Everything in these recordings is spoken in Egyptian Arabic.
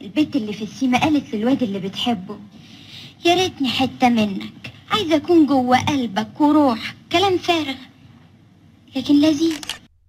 البت اللي في السيما قالت للواد اللي بتحبه يا ريتني حتة منك عايزة أكون جوه قلبك وروحك كلام فارغ لكن لذيذ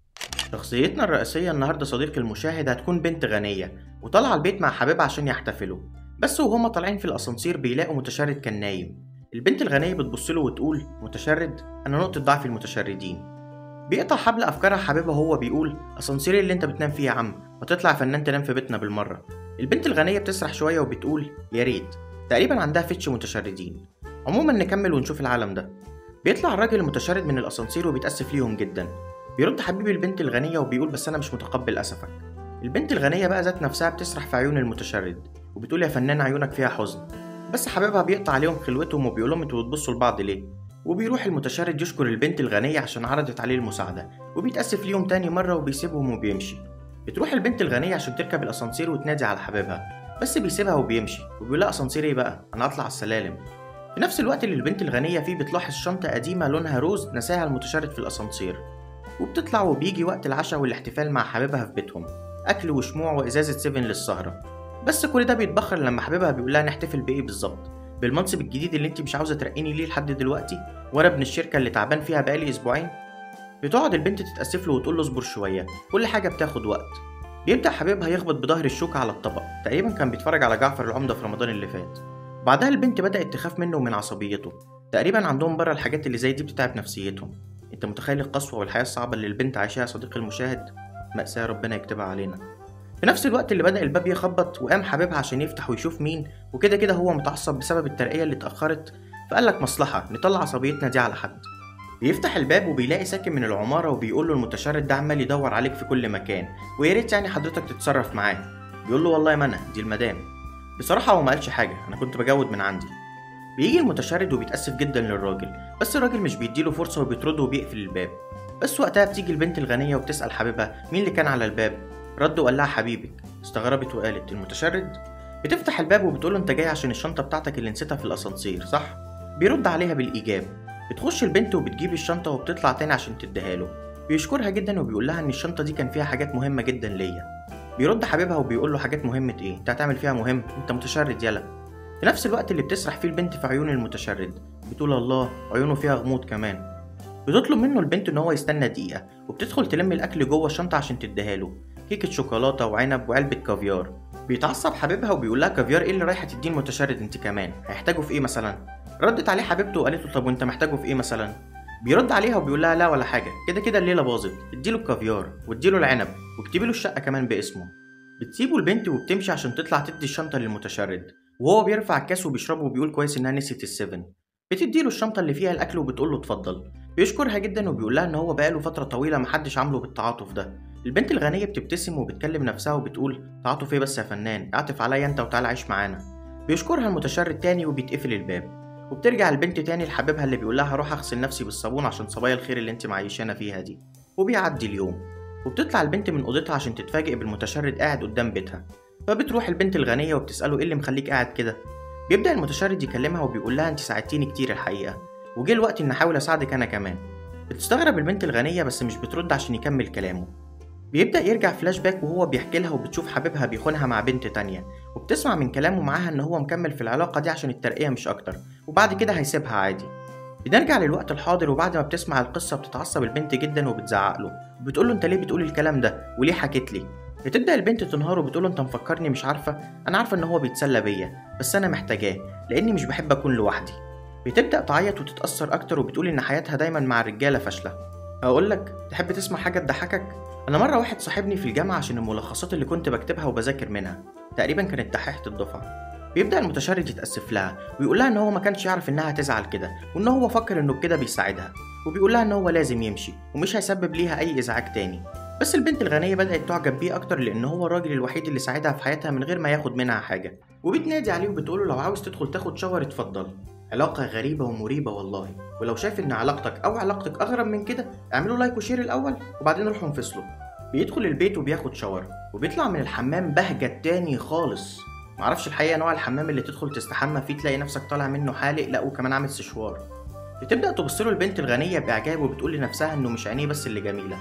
شخصيتنا الرئيسية النهاردة صديق المشاهد هتكون بنت غنية وطالعة البيت مع حبيبها عشان يحتفلوا بس وهما طالعين في الأسانسير بيلاقوا متشرد كان نايم البنت الغنية بتبصله وتقول متشرد أنا نقطة ضعف المتشردين بيقطع حبل أفكارها حبيبها وهو بيقول أسانسير اللي أنت بتنام فيه يا عم ما تطلع فنان تنام في بيتنا بالمرة البنت الغنية بتسرح شوية وبتقول يا ريت تقريبا عندها فتش متشردين عموما نكمل ونشوف العالم ده بيطلع الراجل المتشرد من الأسانسير وبيتأسف ليهم جدا بيرد حبيبي البنت الغنية وبيقول بس أنا مش متقبل أسفك البنت الغنية بقى ذات نفسها بتسرح في عيون المتشرد وبتقول يا فنان عيونك فيها حزن بس حبيبها بيقطع عليهم خلوتهم وبيقول لهم انتوا بتبصوا لبعض ليه وبيروح المتشرد يشكر البنت الغنية عشان عرضت عليه المساعدة وبيتأسف ليهم تاني مرة وبيسيبهم وبيمشي بتروح البنت الغنية عشان تركب الأسانسير وتنادي على حبيبها بس بيسيبها وبيمشي وبيقول لها أسانسير ايه بقى أنا هطلع على السلالم في نفس الوقت اللي البنت الغنية فيه بتلاحظ شنطة قديمة لونها روز نساها المتشرد في الأسانسير وبتطلع وبيجي وقت العشاء والاحتفال مع حبيبها في بيتهم أكل وشموع وإزازة سيفن للسهرة بس كل ده بيتبخر لما حبيبها بيقول لها نحتفل بإيه بالظبط بالمنصب الجديد اللي انت مش عاوزة ترقيني ليه لحد دلوقتي وأنا ابن الشركة اللي تعبان فيها بقالي أسبوعين بتقعد البنت تتأسف له وتقول له اصبر شوية كل حاجة بتاخد وقت بيبدأ حبيبها يخبط بظهر الشوكة على الطبق تقريبا كان بيتفرج على جعفر العمدة في رمضان اللي فات بعدها البنت بدأت تخاف منه ومن عصبيته تقريبا عندهم بره الحاجات اللي زي دي بتتعب نفسيتهم انت متخيل القسوة والحياة الصعبة اللي البنت عايشاها صديقي المشاهد مأساة ربنا يكتبها علينا في نفس الوقت اللي بدأ الباب يخبط وقام حبيبها عشان يفتح ويشوف مين وكده كده هو متعصب بسبب الترقية اللي اتأخرت فقال لك مصلحة نطلع عصبيتنا دي على حد بيفتح الباب وبيلاقي ساكن من العمارة وبيقول له المتشرد ده عمال يدور عليك في كل مكان ويا ريت يعني حضرتك تتصرف معاه بيقول له والله ما انا دي المدام بصراحة هو ما قالش حاجة أنا كنت بجود من عندي بيجي المتشرد وبيتأسف جدا للراجل بس الراجل مش بيديله فرصة وبيطرده وبيقفل الباب بس وقتها بتيجي البنت الغنية وبتسأل حبيبها مين اللي كان على الباب رد وقال لها حبيبك استغربت وقالت المتشرد بتفتح الباب وبتقول له انت جاي عشان الشنطة بتاعتك اللي نسيتها في الأسانسير صح بيرد عليها بالإيجاب بتخش البنت وبتجيب الشنطة وبتطلع تاني عشان تديها له بيشكرها جدا وبيقول لها ان الشنطة دي كان فيها حاجات مهمة جدا ليا بيرد حبيبها وبيقول له حاجات مهمة ايه انت هتعمل فيها مهم انت متشرد يلا في نفس الوقت اللي بتسرح فيه البنت في عيون المتشرد بتقول الله عيونه فيها غموض كمان بتطلب منه البنت ان هو يستنى دقيقة وبتدخل تلم الاكل جوه الشنطة عشان تديها له كيكة شوكولاتة وعنب وعلبة كافيار بيتعصب حبيبها وبيقول لها كافيار ايه اللي رايحة تديه المتشرد انت كمان هيحتاجوا في ايه مثلا ردت عليه حبيبته وقالت له طب وانت محتاجه في ايه مثلا بيرد عليها وبيقول لها لا ولا حاجة كده كده الليلة باظت اديله الكافيار واديله العنب واكتبي له الشقة كمان باسمه بتسيبه البنت وبتمشي عشان تطلع تدي الشنطة للمتشرد وهو بيرفع الكاس وبيشربه وبيقول كويس انها نسيت السيفن بتديله الشنطة اللي فيها الأكل وبتقول له اتفضل بيشكرها جدا وبيقول لها إن هو بقاله فترة طويلة محدش عامله بالتعاطف ده البنت الغنية بتبتسم وبتكلم نفسها وبتقول تعاطف ايه بس يا فنان اعطف عليا انت وتعالى عيش معانا بيشكرها المتشرد تاني وبيتقفل الباب وبترجع البنت تاني لحبيبها اللي بيقول لها هروح اغسل نفسي بالصابون عشان صبايا الخير اللي انت معيشانا فيها دي وبيعدي اليوم وبتطلع البنت من اوضتها عشان تتفاجئ بالمتشرد قاعد قدام بيتها فبتروح البنت الغنية وبتسأله ايه اللي مخليك قاعد كده بيبدأ المتشرد يكلمها وبيقول لها انت ساعدتيني كتير الحقيقة وجه الوقت ان احاول اساعدك انا كمان بتستغرب البنت الغنية بس مش بترد عشان يكمل كلامه بيبدأ يرجع فلاش باك وهو بيحكي لها وبتشوف حبيبها بيخونها مع بنت تانية وبتسمع من كلامه معاها ان هو مكمل في العلاقة دي عشان الترقية مش اكتر وبعد كده هيسيبها عادي بنرجع للوقت الحاضر وبعد ما بتسمع القصة بتتعصب البنت جدا وبتزعق له بتقول له انت ليه بتقول الكلام ده وليه حكيت لي بتبدأ البنت تنهار وبتقول له انت مفكرني مش عارفة انا عارفة ان هو بيتسلى بيا بس انا محتاجاه لاني مش بحب اكون لوحدي بتبدأ تعيط وتتأثر اكتر وبتقول ان حياتها دايما مع الرجالة فاشلة اقول لك تحب تسمع حاجة تضحكك انا مرة واحد صاحبني في الجامعة عشان الملخصات اللي كنت بكتبها وبذاكر منها تقريبا كانت دحيحة الدفعة بيبدأ المتشرد يتأسف لها ويقول لها إن هو ما كانش يعرف إنها هتزعل كده وإن هو فكر إنه بكده بيساعدها وبيقول لها إن هو لازم يمشي ومش هيسبب ليها أي إزعاج تاني بس البنت الغنية بدأت تعجب بيه أكتر لأن هو الراجل الوحيد اللي ساعدها في حياتها من غير ما ياخد منها حاجة وبتنادي عليه وبتقوله لو عاوز تدخل تاخد شاور اتفضل علاقة غريبة ومريبة والله ولو شايف إن علاقتك أو علاقتك أغرب من كده اعملوا لايك وشير الأول وبعدين روحوا انفصلوا بيدخل البيت وبياخد شاور وبيطلع من الحمام بهجة تاني خالص معرفش الحقيقة نوع الحمام اللي تدخل تستحمى فيه تلاقي نفسك طالع منه حالق لا وكمان عامل سشوار بتبدأ تبص له البنت الغنية بإعجاب وبتقول لنفسها إنه مش عينيه بس اللي جميلة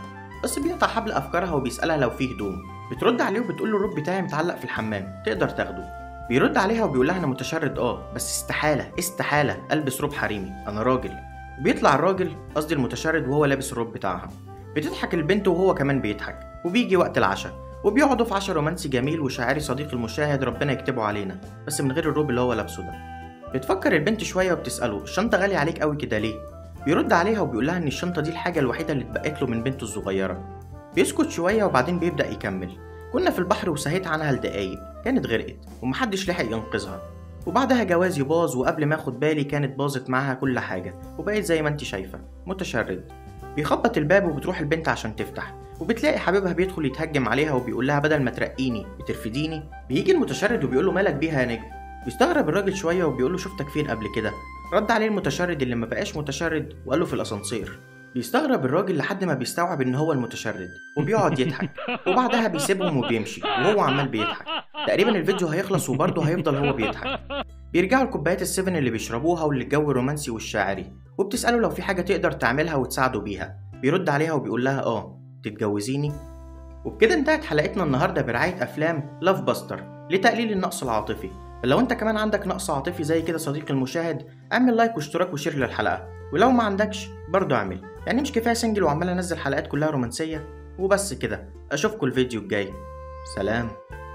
بس بيقطع حبل افكارها وبيسالها لو فيه هدوم بترد عليه وبتقول له الروب بتاعي متعلق في الحمام تقدر تاخده بيرد عليها وبيقول لها انا متشرد اه بس استحاله استحاله البس روب حريمي انا راجل وبيطلع الراجل قصدي المتشرد وهو لابس الروب بتاعها بتضحك البنت وهو كمان بيضحك وبيجي وقت العشاء وبيقعدوا في عشاء رومانسي جميل وشاعري صديق المشاهد ربنا يكتبه علينا بس من غير الروب اللي هو لابسه ده بتفكر البنت شويه وبتساله الشنطه غاليه عليك قوي كده ليه بيرد عليها وبيقول لها ان الشنطه دي الحاجه الوحيده اللي اتبقت له من بنته الصغيره بيسكت شويه وبعدين بيبدا يكمل كنا في البحر وسهيت عنها لدقايق كانت غرقت ومحدش لحق ينقذها وبعدها جوازي باظ وقبل ما اخد بالي كانت باظت معاها كل حاجه وبقيت زي ما انت شايفه متشرد بيخبط الباب وبتروح البنت عشان تفتح وبتلاقي حبيبها بيدخل يتهجم عليها وبيقول لها بدل ما ترقيني بترفديني بيجي المتشرد وبيقول له مالك بيها يا نجم بيستغرب الراجل شويه وبيقول له شفتك فين قبل كده رد عليه المتشرد اللي ما بقاش متشرد وقال له في الاسانسير بيستغرب الراجل لحد ما بيستوعب ان هو المتشرد وبيقعد يضحك وبعدها بيسيبهم وبيمشي وهو عمال بيضحك تقريبا الفيديو هيخلص وبرضه هيفضل هو بيضحك بيرجعوا لكوبايات السيفن اللي بيشربوها واللي الجو الرومانسي والشاعري وبتسأله لو في حاجة تقدر تعملها وتساعده بيها بيرد عليها وبيقول لها اه تتجوزيني وبكده انتهت حلقتنا النهارده برعاية أفلام لاف باستر لتقليل النقص العاطفي فلو انت كمان عندك نقص عاطفي زي كده صديقي المشاهد اعمل لايك واشتراك وشير للحلقة ولو ما عندكش برضه اعمل يعني مش كفاية سنجل وعمال انزل حلقات كلها رومانسية وبس كده اشوفكم الفيديو الجاي سلام